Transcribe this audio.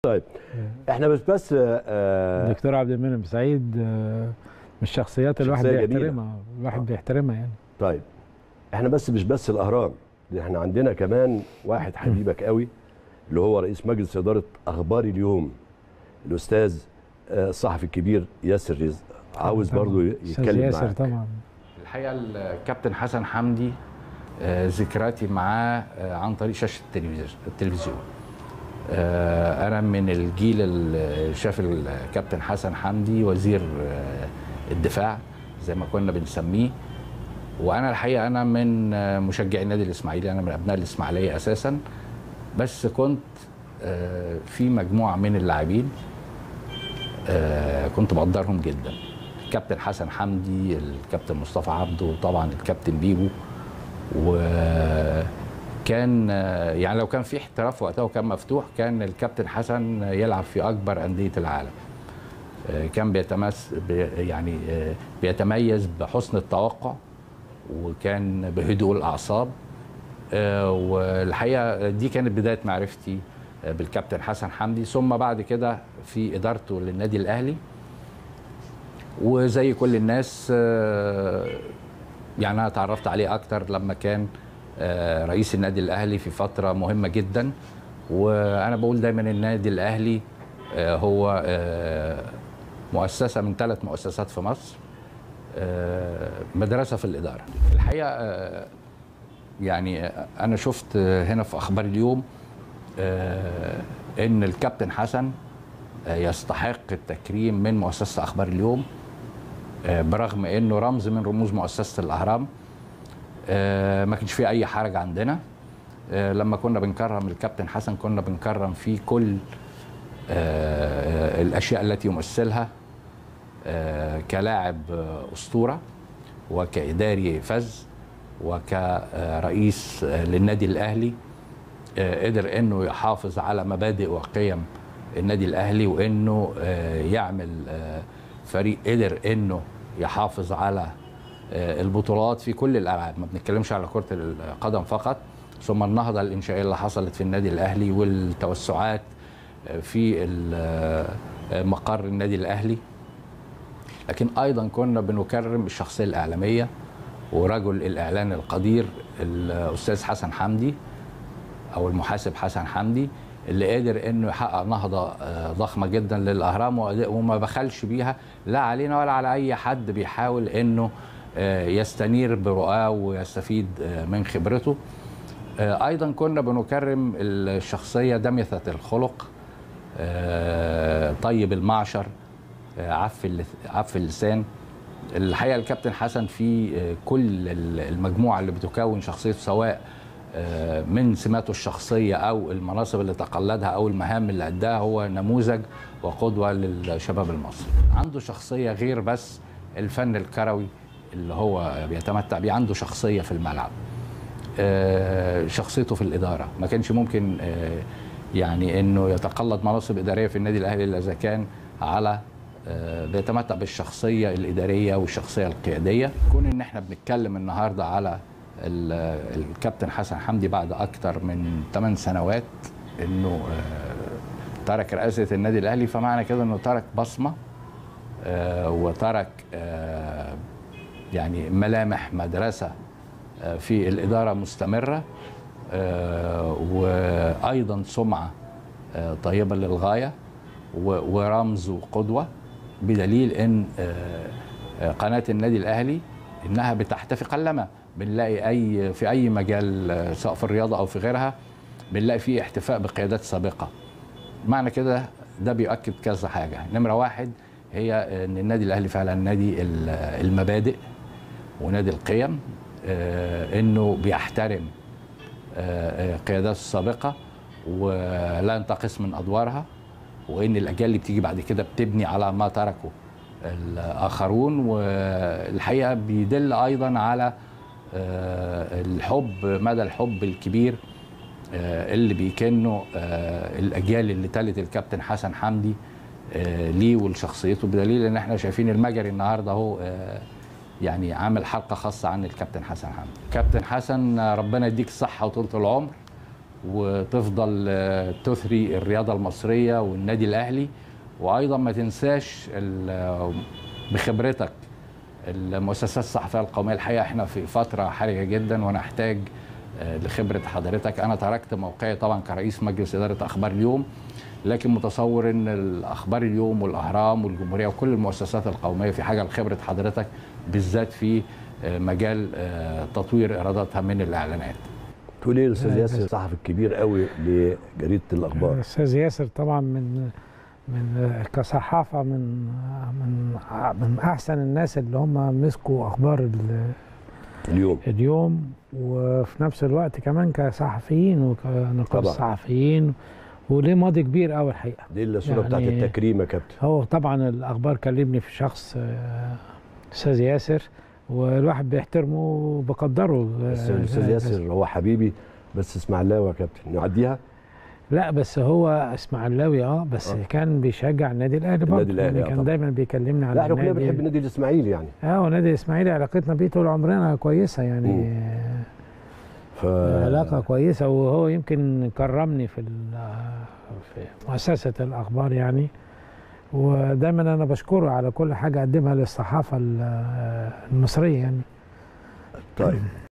طيب احنا مش بس آه الدكتور عبد المنعم سعيد آه، من الشخصيات اللي الواحد شخصية جميلة. بيحترمها الواحد بيحترمها يعني طيب احنا بس مش بس الاهرام دي احنا عندنا كمان واحد حبيبك قوي اللي هو رئيس مجلس اداره اخبار اليوم الاستاذ آه، الصحفي الكبير ياسر رزق عاوز طبعاً. برضو أستاذ يتكلم ياسر معاك طبعا الحقيقه الكابتن حسن حمدي آه، ذكرياتي معاه آه، عن طريق شاشه التلفزيون التلفزيون آه، انا من الجيل اللي شاف الكابتن حسن حمدي وزير آه، الدفاع زي ما كنا بنسميه وانا الحقيقه انا من آه، مشجعي النادي الاسماعيلي انا من ابناء الاسماعيليه اساسا بس كنت آه، في مجموعه من اللاعبين آه، كنت بقدرهم جدا الكابتن حسن حمدي الكابتن مصطفى عبده وطبعا الكابتن بيبو وكان آه، يعني لو كان في احتراف وقتها وكان مفتوح كان الكابتن حسن يلعب في اكبر انديه العالم آه، كان بيتمس بي- يعني آه، بيتميز بحسن التوقع وكان بهدوء الاعصاب آه، والحقيقه دي كانت بدايه معرفتي آه، بالكابتن حسن حمدي ثم بعد كده في ادارته للنادي الاهلي وزي كل الناس آه، يعني انا اتعرفت عليه اكتر لما كان آه، رئيس النادي الاهلي في فتره مهمه جدا وانا بقول دايما النادي الاهلي آه، هو آه، مؤسسه من ثلاث مؤسسات في مصر آه، مدرسه في الاداره الحقيقه آه، يعني انا شفت هنا في اخبار اليوم آه، ان الكابتن حسن آه، يستحق التكريم من مؤسسه اخبار اليوم آه، برغم انه رمز من رموز مؤسسه الاهرام آه، ما كانش فيه اي حرج عندنا آه، لما كنا بنكرم الكابتن حسن كنا بنكرم فيه كل آه، الاشياء التي يمثلها آه، كلاعب آه، اسطوره وكاداري فذ وكرئيس آه، للنادي الاهلي آه، قدر انه يحافظ على مبادئ وقيم النادي الاهلي وانه آه، يعمل آه، فريق قدر انه يحافظ على آه، البطولات في كل الالعاب ما بنتكلمش على كره القدم فقط ثم النهضه الانشائيه اللي حصلت في النادي الاهلي والتوسعات آه، في ال- آه، مقر النادي الاهلي لكن ايضا كنا بنكرم الشخصيه الاعلاميه ورجل الاعلان القدير الاستاذ حسن حمدي او المحاسب حسن حمدي اللي قدر انه يحقق نهضه آه، ضخمه جدا للاهرام وأد- وما بخلش بيها لا علينا ولا على اي حد بيحاول انه آه، يستنير برؤاه ويستفيد آه، من خبرته آه، ايضا كنا بنكرم الشخصيه دمثه الخلق آه، طيب المعشر آه، عف اللث- عف اللسان الحقيقه الكابتن حسن في آه، كل ال- المجموعه اللي بتكون شخصيته سواء آه، من سماته الشخصيه او المناصب اللي تقلدها او المهام اللي اداها هو نموذج وقدوه للشباب المصري عنده شخصيه غير بس الفن الكروي اللي هو بيتمتع بيه عنده شخصيه في الملعب آه، شخصيته في الاداره ما كانش ممكن آه، يعني انه يتقلد مناصب اداريه في النادي الاهلي الا اذا كان على آه، بيتمتع بالشخصيه الاداريه والشخصيه القياديه كون ان احنا بنتكلم النهارده على ال- الكابتن حسن حمدي بعد اكتر من 8 سنوات انه آه، ترك رئاسه النادي الاهلي فمعنى كده انه ترك بصمه آه، وترك آه، يعني ملامح مدرسه آه، في الاداره مستمره آه، وايضا سمعه آه، طيبه للغايه و- ورمز وقدوه بدليل ان آه، آه، قناه النادي الاهلي انها بتحتفي قلما بنلاقي اي في اي مجال آه، سواء في الرياضه او في غيرها بنلاقي فيه احتفاء بقيادات سابقه معنى كده ده بيؤكد كذا حاجه نمره واحد هي ان النادي الاهلي فعلا نادي ال- المبادئ ونادي القيم آه، انه بيحترم آه، آه، قياداته السابقه ولا ينتقص من ادوارها وان الاجيال اللي بتيجي بعد كده بتبني على ما تركه الاخرون والحقيقه بيدل ايضا على آه، الحب مدى الحب الكبير آه، اللي بيكنه آه، الاجيال اللي تلت الكابتن حسن حمدي آه، ليه ولشخصيته بدليل ان احنا شايفين المجري النهارده اهو آه، يعني عامل حلقه خاصه عن الكابتن حسن حمدي كابتن حسن آه، ربنا يديك الصحه وطولة العمر وتفضل آه، تثري الرياضه المصريه والنادي الاهلي وايضا ما تنساش ال- بخبرتك المؤسسات الصحفيه القوميه الحقيقه احنا في فتره حرجه جدا وانا احتاج آه، لخبره حضرتك انا تركت موقعي طبعا كرئيس مجلس اداره اخبار اليوم لكن متصور ان الاخبار اليوم والاهرام والجمهوريه وكل المؤسسات القوميه في حاجه لخبره حضرتك بالذات في آه، مجال آه، تطوير ارادتها من الاعلانات تقول ايه الاستاذ آه، ياسر بس- الصحفي الكبير قوي لجريده الاخبار الاستاذ ياسر طبعا من من كصحافه من من من احسن الناس اللي هم مسكوا اخبار ال- اليوم اليوم وفي نفس الوقت كمان كصحفيين وكنقابه طبعا. صحفيين وليه ماضي كبير قوي الحقيقه دي الصوره بتاعت يعني- التكريم يا كابتن هو طبعا الاخبار كلمني في شخص آه، استاذ ياسر والواحد بيحترمه وبقدره بس آه، الاستاذ بس- ياسر هو حبيبي بس اسماعيلاوي يا كابتن نعديها لا بس هو اسماعيلاوي اه بس آه. كان بيشجع النادي الاهلي برضه النادي الأهلي، يعني آه كان طبعا. دايما بيكلمني على لا احنا كلنا النادي. بنحب النادي الاسماعيلي يعني اه ونادي الاسماعيلي علاقتنا بيه طول عمرنا كويسه يعني مم. ف علاقه كويسه وهو يمكن كرمني في ال- في مؤسسه الاخبار يعني ودايما انا بشكره على كل حاجه قدمها للصحافه ال- المصريه يعني طيب